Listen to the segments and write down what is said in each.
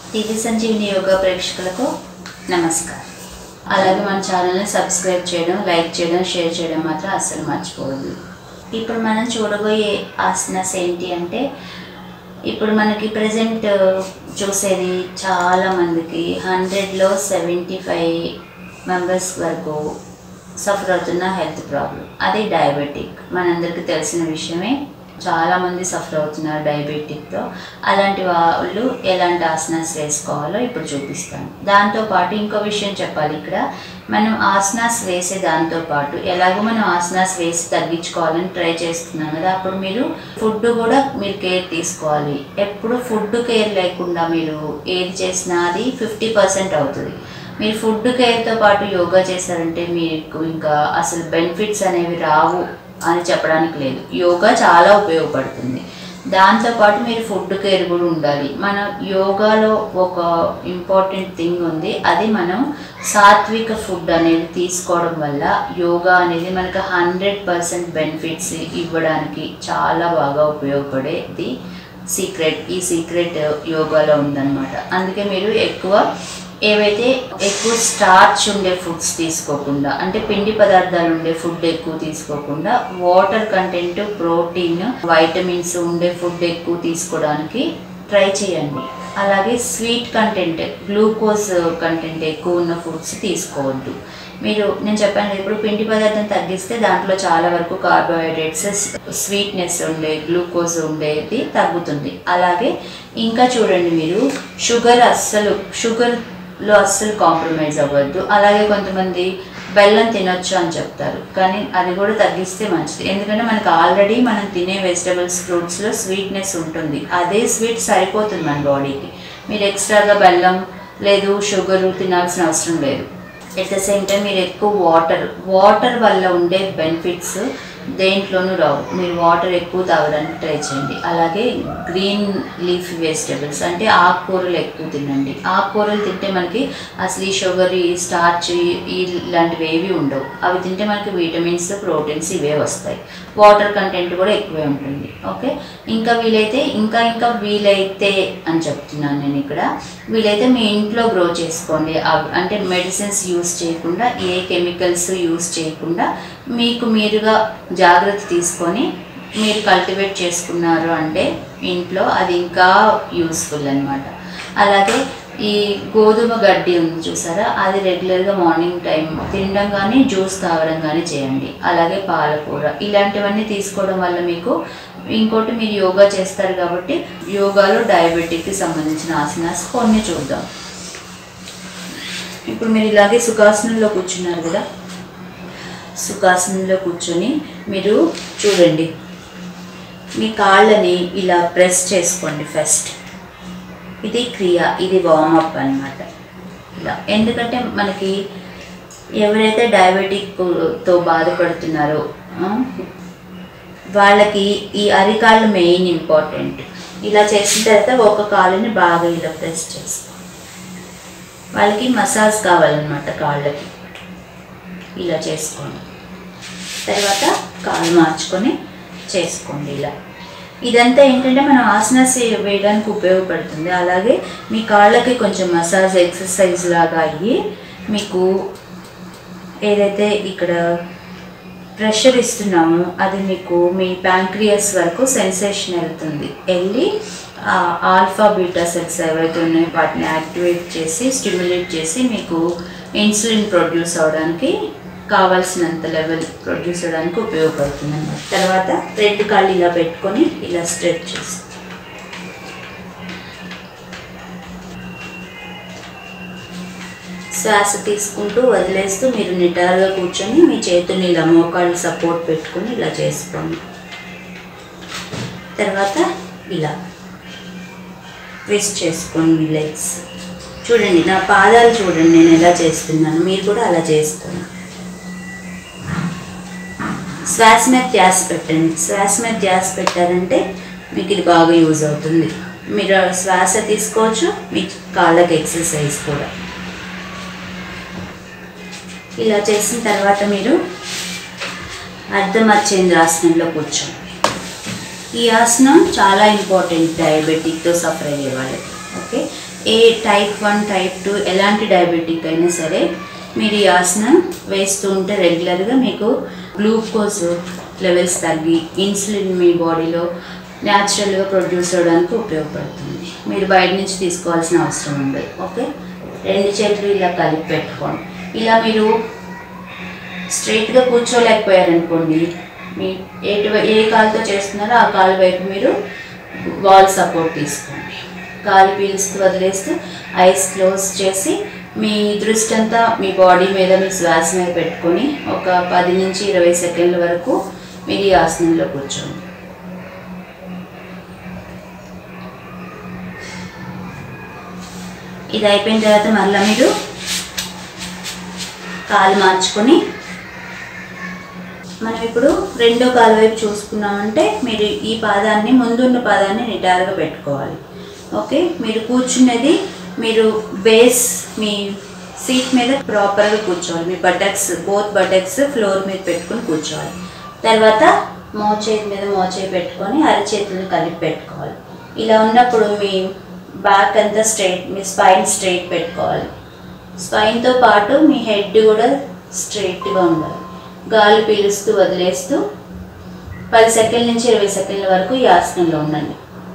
TV Sanjeevini yoga ప్రేక్షకులకు నమస్కారం అలాగే మన ఛానల్ని సబ్స్క్రైబ్ చేయడం లైక్ చేయడం షేర్ చేయడం మాత్రం అస్సలు మర్చిపోవద్దు ఇప్పుడు మనం చూడబోయే ఆసనాస్ ఏంటి అంటే ఇప్పుడు మనకి ప్రజెంట్ చూసేది చాలా మందికి హండ్రెడ్లో సెవెంటీ ఫైవ్ మెంబర్స్ వరకు సఫర్ అవుతున్న హెల్త్ ప్రాబ్లం అది డయాబెటిక్ మనందరికీ తెలిసిన విషయమే చాలామంది సఫర్ అవుతున్నారు డయాబెటిక్తో అలాంటి వాళ్ళు ఎలాంటి ఆసనాస్ వేసుకోవాలో ఇప్పుడు చూపిస్తాను దాంతోపాటు ఇంకో విషయం చెప్పాలి ఇక్కడ మనం ఆసనాస్ వేసే దాంతోపాటు ఎలాగో మనం ఆసనాస్ వేసి తగ్గించుకోవాలని ట్రై చేస్తున్నాం కదా అప్పుడు మీరు ఫుడ్ కూడా మీరు కేర్ తీసుకోవాలి ఎప్పుడు ఫుడ్ కేర్ లేకుండా మీరు ఏది చేసినా అది ఫిఫ్టీ పర్సెంట్ అవుతుంది మీరు ఫుడ్ కేర్తో పాటు యోగా చేశారంటే మీకు ఇంకా అసలు బెనిఫిట్స్ అనేవి రావు అని చెప్పడానికి లేదు యోగా చాలా ఉపయోగపడుతుంది దాంతోపాటు మీరు ఫుడ్ కేర్ కూడా ఉండాలి మన యోగాలో ఒక ఇంపార్టెంట్ థింగ్ ఉంది అది మనం సాత్విక ఫుడ్ అనేది తీసుకోవడం వల్ల యోగా అనేది మనకు హండ్రెడ్ పర్సెంట్ బెనిఫిట్స్ ఇవ్వడానికి చాలా బాగా ఉపయోగపడేది సీక్రెట్ ఈ సీక్రెట్ యోగాలో ఉందన్నమాట అందుకే మీరు ఎక్కువ ఏవైతే ఎక్కువ స్టార్చ్ ఉండే ఫుడ్స్ తీసుకోకుండా అంటే పిండి పదార్థాలు ఉండే ఫుడ్ ఎక్కువ తీసుకోకుండా వాటర్ కంటెంట్ ప్రోటీన్ వైటమిన్స్ ఉండే ఫుడ్ ఎక్కువ తీసుకోవడానికి ట్రై చేయండి అలాగే స్వీట్ కంటెంట్ గ్లూకోజ్ కంటెంట్ ఎక్కువ ఉన్న ఫుడ్స్ తీసుకోవద్దు మీరు నేను చెప్పాను కదా, ఇప్పుడు పిండి పదార్థం తగ్గిస్తే దాంట్లో చాలా వరకు కార్బోహైడ్రేట్స్ స్వీట్నెస్ ఉండే గ్లూకోజ్ ఉండేది తగ్గుతుంది అలాగే ఇంకా చూడండి మీరు షుగర్ అస్సలు షుగర్లో అస్సలు కాంప్రమైజ్ అవ్వద్దు అలాగే కొంతమంది బెల్లం తినొచ్చు అని చెప్తారు కానీ అది కూడా తగ్గిస్తే మంచిది ఎందుకంటే మనకు ఆల్రెడీ మనం తినే వెజిటబుల్స్ ఫ్రూట్స్లో స్వీట్నెస్ ఉంటుంది అదే స్వీట్ సరిపోతుంది మన బాడీకి మీరు ఎక్స్ట్రాగా బెల్లం లేదు షుగర్ తినాల్సిన అవసరం లేదు ఎట్ ద సేమ్ టైం మీరు ఎక్కువ వాటర్ వాటర్ వల్ల ఉండే బెనిఫిట్స్ దేంట్లోనూ రావు మీరు వాటర్ ఎక్కువ తాగడానికి ట్రై చేయండి అలాగే గ్రీన్ లీఫ్ వెజిటబుల్స్ అంటే ఆకుకూరలు ఎక్కువ తినండి ఆకుకూరలు తింటే మనకి అసలు ఈ షుగర్ ఈ స్టార్చ్ ఇలాంటివి ఏవి ఉండవు అవి తింటే మనకి విటమిన్స్ ప్రోటీన్స్ ఇవే వస్తాయి వాటర్ కంటెంట్ కూడా ఎక్కువే ఉంటుంది ఓకే ఇంకా వీలైతే ఇంకా ఇంకా వీలైతే అని చెప్తున్నాను నేను ఇక్కడ వీలైతే మీ ఇంట్లో గ్రో చేసుకోండి అవ్- అంటే మెడిసిన్స్ యూస్ చేయకుండా ఏ కెమికల్స్ యూస్ చేయకుండా మీకు మీరుగా జాగ్రత్త తీసుకొని మీరు కల్టివేట్ చేసుకున్నారు అంటే ఇంట్లో అది ఇంకా యూస్ఫుల్ అన్నమాట అలాగే ఈ గోధుమ గడ్డి ఉంది చూసారా అది రెగ్యులర్గా మార్నింగ్ టైం తినడం కానీ జ్యూస్ తాగడం కానీ చేయండి అలాగే పాలకూర ఇలాంటివన్నీ తీసుకోవడం వల్ల మీకు ఇంకోటి మీరు యోగా చేస్తారు కాబట్టి యోగాలో డయాబెటిక్కి సంబంధించిన ఆసనాస్ కొన్ని చూద్దాం ఇప్పుడు మీరు ఇలాగే సుఖాసనంలో కూర్చున్నారు కదా సుఖాసనంలో కూర్చొని మీరు చూడండి మీ కాళ్ళని ఇలా ప్రెస్ చేసుకోండి ఫస్ట్ ఇది క్రియ ఇది వార్మప్ అన్నమాట ఇలా ఎందుకంటే మనకి ఎవరైతే డయాబెటిక్తో బాధపడుతున్నారో ఆ, వాళ్ళకి ఈ అరికాళ్ళు మెయిన్ ఇంపార్టెంట్ ఇలా చేసిన తర్వాత ఒక కాలుని బాగా ఇలా ప్రెస్ చేసుకో వాళ్ళకి మసాజ్ కావాలన్నమాట కాళ్ళకి ఇలా చేసుకోండి తర్వాత కాలు మార్చుకొని చేసుకోండి ఇలా ఇదంతా ఏంటంటే మనం ఆసనాస్ వేయడానికి ఉపయోగపడుతుంది అలాగే మీ కాళ్ళకి కొంచెం మసాజ్ ఎక్సర్సైజ్ లాగా అయ్యి మీకు ఏదైతే ఇక్కడ ప్రెషర్ ఇస్తున్నామో అది మీకు మీ ప్యాంక్రియస్ వరకు సెన్సేషన్ వెళ్తుంది వెళ్ళి ఆ ఆల్ఫా బీటా సెల్స్ ఏవైతే ఉన్నాయో వాటిని యాక్టివేట్ చేసి స్టిమ్యులేట్ చేసి మీకు ఇన్సులిన్ ప్రొడ్యూస్ అవడానికి కావాల్సినంత లెవెల్ ప్రొడ్యూస్ అవ్వడానికి ఉపయోగపడుతుంది అన్నమాట తర్వాత రెండు కాళ్ళు ఇలా పెట్టుకొని ఇలా స్ట్రెచ్ చేసి శ్వాస తీసుకుంటూ వదిలేస్తూ మీరు నిటారుగా కూర్చొని మీ చేతుని ఇలా మోకాళ్ళు సపోర్ట్ పెట్టుకొని ఇలా చేసుకోండి తర్వాత ఇలా ట్విస్ట్ చేసుకోండి మీ లెగ్స్ చూడండి నా పాదాలు చూడండి నేను ఎలా చేస్తున్నాను మీరు కూడా అలా చేసుకోండి శ్వాస మీద ధ్యాస పెట్టండి శ్వాస మీద ధ్యాస పెట్టారంటే మీకు ఇది బాగా యూజ్ అవుతుంది మీరు ఆ శ్వాస తీసుకోవచ్చు మీ కాళ్ళకి ఎక్సర్సైజ్ కూడా ఇలా చేసిన తర్వాత మీరు అర్ధమర్చేంద్రాసనంలో కూర్చోండి ఈ ఆసనం చాలా ఇంపార్టెంట్ డయాబెటిక్తో సఫర్ అయ్యే వాళ్ళకి ఓకే ఏ టైప్ వన్ టైప్ టూ ఎలాంటి డయాబెటిక్ అయినా సరే మీరు ఈ ఆసనం వేస్తూ ఉంటే రెగ్యులర్గా మీకు గ్లూకోజ్ లెవెల్స్ తగ్గి ఇన్సులిన్ మీ బాడీలో న్యాచురల్గా ప్రొడ్యూస్ అవ్వడానికి ఉపయోగపడుతుంది మీరు బయట నుంచి తీసుకోవాల్సిన అవసరం ఉండదు ఓకే రెండు చేతులు ఇలా కలిపి పెట్టుకోండి ఇలా మీరు స్ట్రైట్గా కూర్చోలేకపోయారనుకోండి మీ ఎటు ఏ కాలుతో చేస్తున్నారో ఆ కాలు వైపు మీరు వాల్ సపోర్ట్ తీసుకోండి గాలి పీలుస్తూ వదిలేస్తూ ఐస్ క్లోజ్ చేసి మీ దృష్టి అంతా మీ బాడీ మీద మీ శ్వాస మీద పెట్టుకొని ఒక పది నుంచి ఇరవై సెకండ్ల వరకు మీరు ఈ ఆసనంలో కూర్చోండి ఇది అయిపోయిన తర్వాత మళ్ళీ మీరు కాలు మార్చుకొని మనం ఇప్పుడు రెండో కాలు వైపు చూసుకున్నామంటే మీరు ఈ పాదాన్ని ముందున్న పాదాన్ని నిటారుగా పెట్టుకోవాలి ఓకే మీరు కూర్చున్నది మీరు బేస్ మీ సీట్ మీద ప్రాపర్గా కూర్చోవాలి మీ బటక్స్ బోత్ బటక్స్ ఫ్లోర్ మీద పెట్టుకొని కూర్చోవాలి తర్వాత మోచేతి మీద మోచేయి పెట్టుకొని అరచేతులను కలిపి పెట్టుకోవాలి ఇలా ఉన్నప్పుడు మీ బ్యాక్ అంతా స్ట్రైట్ మీ స్పైన్ స్ట్రైట్ పెట్టుకోవాలి స్పైన్తో పాటు మీ హెడ్ కూడా స్ట్రైట్గా ఉండాలి గాలి పీలుస్తూ వదిలేస్తూ పది సెకండ్ల నుంచి ఇరవై సెకండ్ల వరకు ఈ ఆసనంలో ఉండండి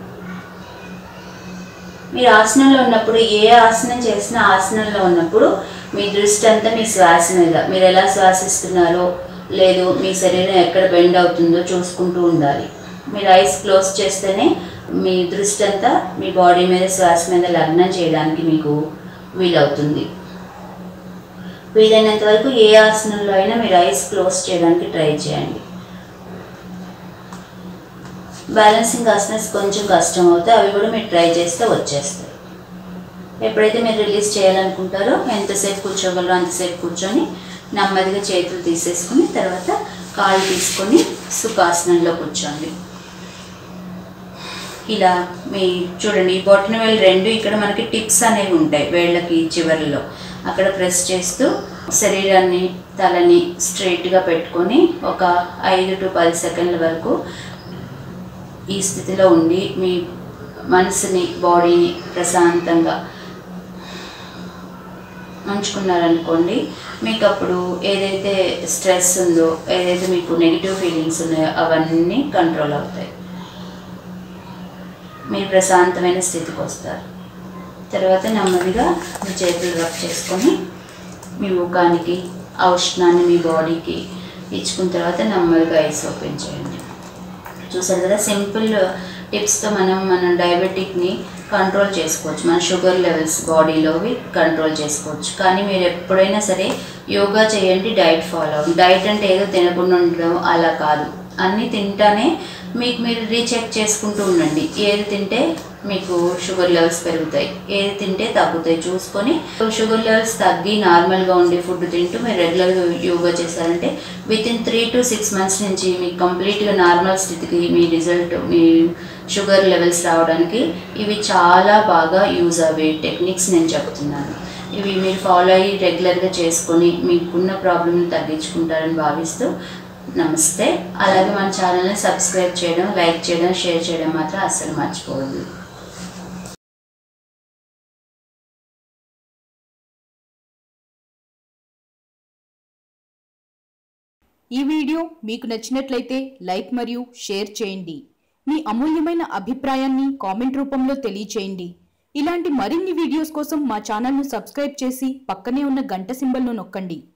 మీరు ఆసనంలో ఉన్నప్పుడు ఏ ఆసనం చేసినా ఆసనంలో ఉన్నప్పుడు మీ దృష్టి అంతా మీ శ్వాస మీద మీరు ఎలా శ్వాసిస్తున్నారో లేదు మీ శరీరం ఎక్కడ బెండ్ అవుతుందో చూసుకుంటూ ఉండాలి మీరు ఐస్ క్లోజ్ చేస్తేనే మీ దృష్టి అంతా మీ బాడీ మీద శ్వాస మీద లగ్నం చేయడానికి మీకు వీలవుతుంది వీలైనంత వరకు ఏ ఆసనంలో అయినా మీరు ఐస్ క్లోజ్ చేయడానికి ట్రై చేయండి బ్యాలెన్సింగ్ ఆసనస్ కొంచెం కష్టం అవుతాయి అవి కూడా మీరు ట్రై చేస్తే వచ్చేస్తాయి ఎప్పుడైతే మీరు రిలీజ్ చేయాలనుకుంటారో ఎంతసేపు కూర్చోగలరో అంతసేపు కూర్చొని నెమ్మదిగా చేతులు తీసేసుకుని తర్వాత కాళ్ళు తీసుకొని సుఖాసనంలో కూర్చోండి ఇలా మీ చూడండి ఈ బొట్టన వేలు రెండు ఇక్కడ మనకి టిప్స్ అనేవి ఉంటాయి వేళ్ళకి చివరిలో అక్కడ ప్రెస్ చేస్తూ శరీరాన్ని తలని స్ట్రైట్గా పెట్టుకొని ఒక ఐదు టు పది సెకండ్ల వరకు ఈ స్థితిలో ఉండి మీ మనసుని బాడీని ప్రశాంతంగా ఉంచుకున్నారనుకోండి మీకు అప్పుడు ఏదైతే స్ట్రెస్ ఉందో ఏదైతే మీకు నెగిటివ్ ఫీలింగ్స్ ఉన్నాయో అవన్నీ కంట్రోల్ అవుతాయి మీరు ప్రశాంతమైన స్థితికి వస్తారు తర్వాత నెమ్మదిగా మీ చేతులు రబ్ చేసుకొని మీ ముఖానికి ఆ ఉష్ణాన్ని మీ బాడీకి ఇచ్చుకున్న తర్వాత నెమ్మదిగా ఐస్ ఓపెన్ చేయండి చూసారు కదా సింపుల్ టిప్స్తో మనం మన డయాబెటిక్ని కంట్రోల్ చేసుకోవచ్చు మన షుగర్ లెవెల్స్ బాడీలోవి కంట్రోల్ చేసుకోవచ్చు కానీ మీరు ఎప్పుడైనా సరే యోగా చేయండి డైట్ ఫాలో అవ్వండి డైట్ అంటే ఏదో తినకుండా ఉండడం అలా కాదు అన్నీ తింటానే మీకు మీరు రీచెక్ చేసుకుంటూ ఉండండి ఏది తింటే మీకు షుగర్ లెవెల్స్ పెరుగుతాయి ఏది తింటే తగ్గుతాయి చూసుకొని షుగర్ లెవెల్స్ తగ్గి నార్మల్గా ఉండే ఫుడ్ తింటూ మీరు రెగ్యులర్గా యోగా చేశారంటే within three to six months నుంచి మీకు కంప్లీట్గా నార్మల్ స్థితికి మీ రిజల్ట్ మీ షుగర్ లెవెల్స్ రావడానికి ఇవి చాలా బాగా యూజ్ అయ్యే టెక్నిక్స్ నేను చెప్తున్నాను ఇవి మీరు ఫాలో అయ్యి రెగ్యులర్గా చేసుకొని మీకున్న ప్రాబ్లమ్ని తగ్గించుకుంటారని భావిస్తూ నమస్తే అలాగే మన ఛానల్ని సబ్స్క్రైబ్ చేయడం లైక్ చేయడం షేర్ చేయడం మాత్రం అస్సలు మర్చిపోవద్దు ఈ వీడియో మీకు నచ్చినట్లయితే లైక్ మరియు షేర్ చేయండి మీ అమూల్యమైన అభిప్రాయాన్ని కామెంట్ రూపంలో తెలియచేయండి ఇలాంటి మరిన్ని వీడియోస్ కోసం మా ఛానల్ను సబ్స్క్రైబ్ చేసి పక్కనే ఉన్న గంట సింబల్ను నొక్కండి